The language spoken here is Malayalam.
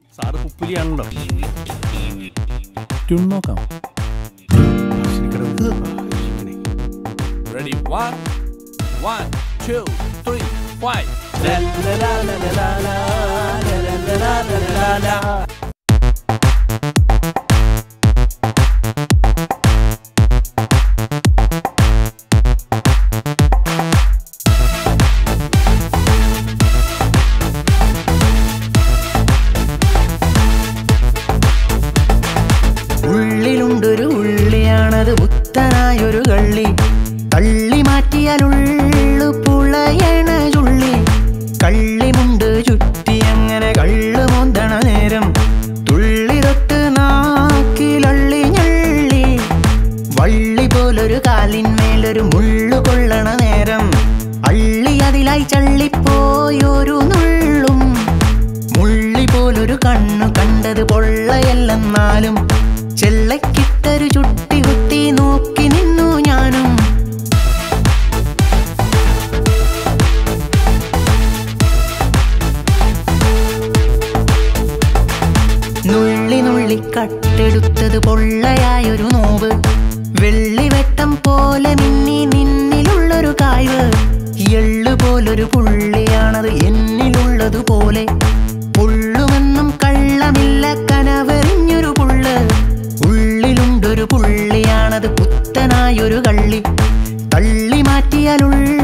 സാറ് പുപ്പുലിയാണല്ലോ ട്യൂൺ നോക്കാം ready one one two three five ഉള്ളിലുണ്ടൊരു ഉള്ളിയാണത് പുത്തനായൊരു കള്ളി തള്ളി മാറ്റിയാൽ ഉള്ളു പുളയണ ചുള്ളി കള്ളിമുണ്ട് ചുറ്റി അങ്ങനെ കള്ളു മോന്തണ നേരം തുള്ളി തൊട്ട് നാക്കിലള്ളി ഞള്ളി വള്ളി പോലൊരു കാലിന്മേലൊരു മുള്ളു കൊള്ളണ നേരം അള്ളി അതിലായി ചള്ളിപ്പോയൊരു നുള്ളും മുള്ളി പോലൊരു കണ്ണു കണ്ടത് പൊള്ളയല്ലെന്നാലും ചെള്ളക്കിട്ടൊരു ചുട്ടി കുത്തി നോക്കി നിന്നു ഞാനും നുള്ളി നുള്ളി കട്ടെടുത്തത് പൊള്ളയായൊരു നോവ് വെള്ളിവെട്ടം പോലെ മിന്നി നിന്നിലുള്ളൊരു കായ്വ് എള്ളു പോലൊരു പുള്ളിയാണത് എന്നിലുള്ളതുപോലെ പുള്ളുമെന്നും കള്ളമില്ല കനവെറിഞ്ഞൊരു പുള്ള് ഉള്ളിലുണ്ടൊരു പുള്ളിയാണത് പുത്തനായൊരു കള്ളി തള്ളി മാറ്റിയാലുള്ള